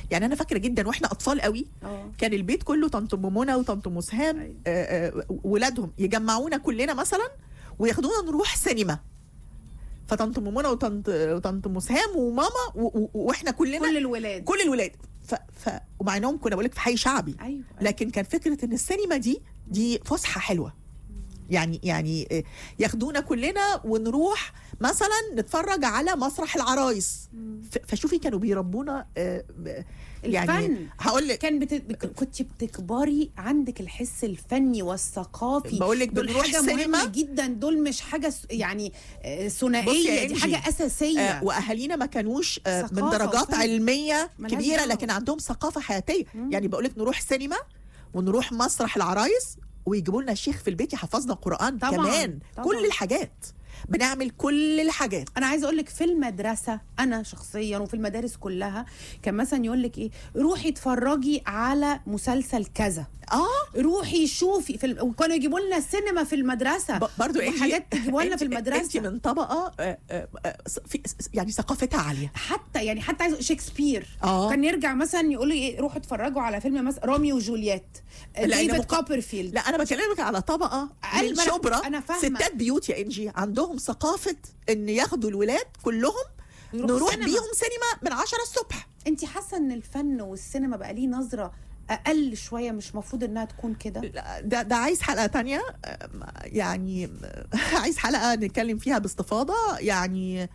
يعني انا فاكره جدا واحنا اطفال قوي اه كان البيت كله طنط ام منى وطنط ام مسهام أيوة. آه، آه، ولادهم يجمعونا كلنا مثلا وياخدونا نروح سينما فطنط ام منى وطنط وطنط ام مسهام وماما و- و- واحنا كلنا كل الولاد كل الولاد ف... ف... ومع انهم كنا بقول لك في حي شعبي ايوه لكن كان فكره ان السينما دي دي فسحه حلوه يعني يعني آه، ياخدونا كلنا ونروح مثلا نتفرج على مسرح العرايس ف- فشوفي كانوا بيربونا آه، ب- يعني الفن. هقول لك كان بت... كنت بتكبري عندك الحس الفني والثقافي بقول لك دول بنروح حاجه سينما. مهمه جدا دول مش حاجه س... يعني آه، بصي ثنائيه يا دي إنجي، حاجه اساسيه آه، واهالينا ما كانوش آه، من ثقافة درجات وفن. علميه ملهاش كبيره دعوة. لكن عندهم ثقافه حياتيه يعني بقول لك نروح سينما ونروح مسرح العرايس ويجيبوا لنا شيخ في البيت يحفظنا قران طبعاً، كمان طبعاً. كل الحاجات بنعمل كل الحاجات انا عايزه اقول لك في المدرسه انا شخصيا وفي المدارس كلها كان مثلا يقول لك ايه روحي اتفرجي على مسلسل كذا اه روحي شوفي في ال... وكانوا يجيبوا لنا السينما في المدرسه ب- برضو إنجي- حاجات تجيبوا لنا في إنتي- المدرسه انت من طبقه آه، آه، آه، في يعني ثقافتها عاليه حتى يعني حتى عايز شكسبير آه. كان يرجع مثلا يقول لي ايه روحوا اتفرجوا على فيلم مثلا روميو وجولييت لا، ديفيد أنا مق- كوبرفيلد لا انا بكلمك على طبقه أقل من ما أنا- شبرا أنا فاهمة. ستات بيوت يا انجي عندهم ثقافه ان ياخدوا الولاد كلهم يروحوا نروح سينما. بيهم سينما من 10 الصبح انت حاسه ان الفن والسينما بقى ليه نظره اقل شويه مش مفروض انها تكون كده لا، ده ده عايز حلقه تانية أم، يعني أم، عايز حلقه نتكلم فيها باستفاضه يعني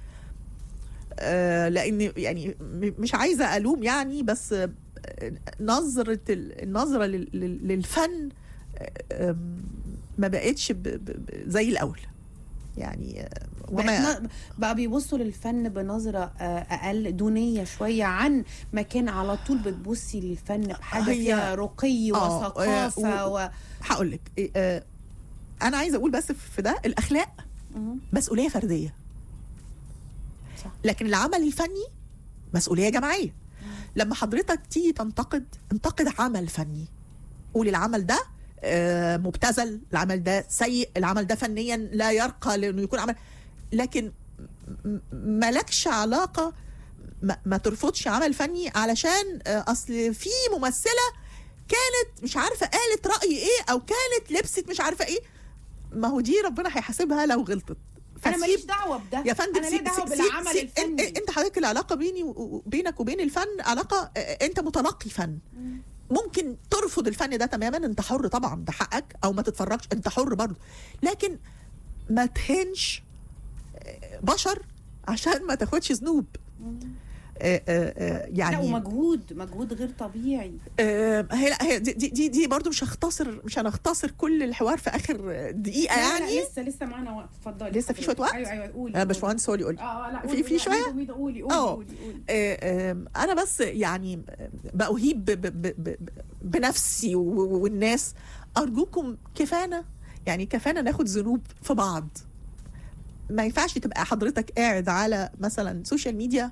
آه، لان يعني م- مش عايزه الوم يعني بس آه، نظره ال- النظره لل- لل- للفن آه، آم، ما بقتش ب- ب- ب- زي الاول يعني آه، وما بقى, بقى بيبصوا للفن بنظره آه، اقل دونيه شويه عن ما كان على طول بتبصي للفن بحاجه هي- فيها رقي آه، وثقافه آه، و... هقول لك إيه، آه، انا عايزه اقول بس في ده الاخلاق مم. مسؤوليه فرديه صح. لكن العمل الفني مسؤوليه جماعيه لما حضرتك تيجي تنتقد انتقد عمل فني قول العمل ده آه، مبتذل العمل ده سيء العمل ده فنيا لا يرقى لانه يكون عمل لكن م- مالكش علاقه ما, ما ترفضش عمل فني علشان آه، اصل في ممثله كانت مش عارفه قالت راي ايه او كانت لبست مش عارفه ايه ما هو دي ربنا هيحاسبها لو غلطت انا فسيب- ماليش دعوه بده يا فندم انا ليه سيب- دعوه سيب- بالعمل سيب- إن- الفني انت حضرتك العلاقه بيني و- وبينك وبين الفن علاقه آه، انت متلقي فن ممكن ترفض الفن ده تماما انت حر طبعا ده حقك او ما تتفرجش انت حر برضه لكن ما تهنش آه، بشر عشان ما تاخدش ذنوب آه، آه، آه، لا يعني ومجهود مجهود غير طبيعي آه، هي لا هي دي دي دي, دي برضه مش هختصر مش هنختصر كل الحوار في اخر دقيقه لا، لا، يعني لسه لسه معانا وقت اتفضلي لسه في شوية وقت؟ ايوه ايوه قولي انا قولي. باشمهندس هو اللي يقول لي. اه اه لا في- قولي، في قولي، شوية؟ قولي قولي قولي آه. قولي قولي آه، آم، انا بس يعني بأهيب ب- ب- ب- ب- بنفسي و- والناس ارجوكم كفانا يعني كفانا ناخد ذنوب في بعض ما ينفعش تبقى حضرتك قاعد على مثلا سوشيال ميديا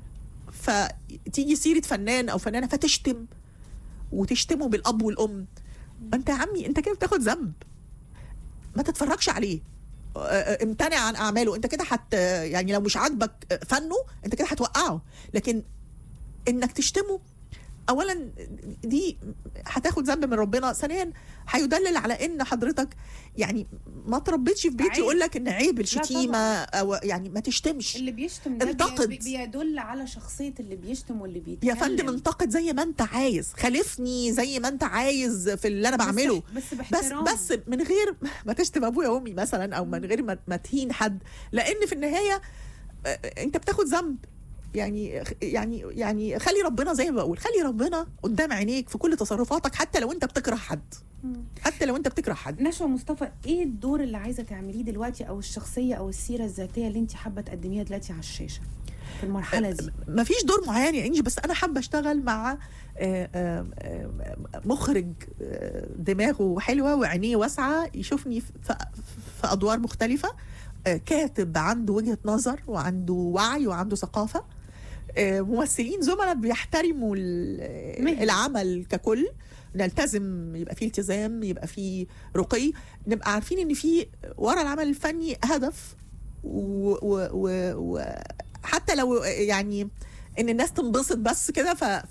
فتيجي سيره فنان او فنانه فتشتم وتشتمه بالاب والام انت يا عمي انت كده بتاخد ذنب ما تتفرجش عليه آه، آه، امتنع عن اعماله انت كده حت يعني لو مش عاجبك فنه انت كده هتوقعه لكن انك تشتمه اولا دي هتاخد ذنب من ربنا ثانيا هيدلل على ان حضرتك يعني ما تربيتش في بيت عيب. يقول لك ان عيب طبعاً. الشتيمه او يعني ما تشتمش اللي بيشتم ده انتقد. بي- بيدل على شخصيه اللي بيشتم واللي بيتكلم يا فندم انتقد زي ما انت عايز خالفني زي ما انت عايز في اللي انا بس- بعمله بس بس باحترام بس من غير ما تشتم ابويا وامي مثلا او من غير ما, ما تهين حد لان في النهايه آه، انت بتاخد ذنب يعني يعني يعني خلي ربنا زي ما بقول خلي ربنا قدام عينيك في كل تصرفاتك حتى لو انت بتكره حد مم. حتى لو انت بتكره حد نشوى مصطفى ايه الدور اللي عايزه تعمليه دلوقتي او الشخصيه او السيره الذاتيه اللي انت حابه تقدميها دلوقتي على الشاشه في المرحله دي ما فيش دور معين يا انجي بس انا حابه اشتغل مع آه، آه، آه، مخرج آه، دماغه حلوه وعينيه واسعه يشوفني في في ادوار مختلفه آه، كاتب عنده وجهه نظر وعنده وعي وعنده ثقافه آه، ممثلين زملاء بيحترموا ال- مهنة. العمل ككل نلتزم يبقى فيه التزام يبقى فيه رقي نبقى عارفين ان في ورا العمل الفني هدف و, و, و, و حتى لو يعني ان الناس تنبسط بس كده ف-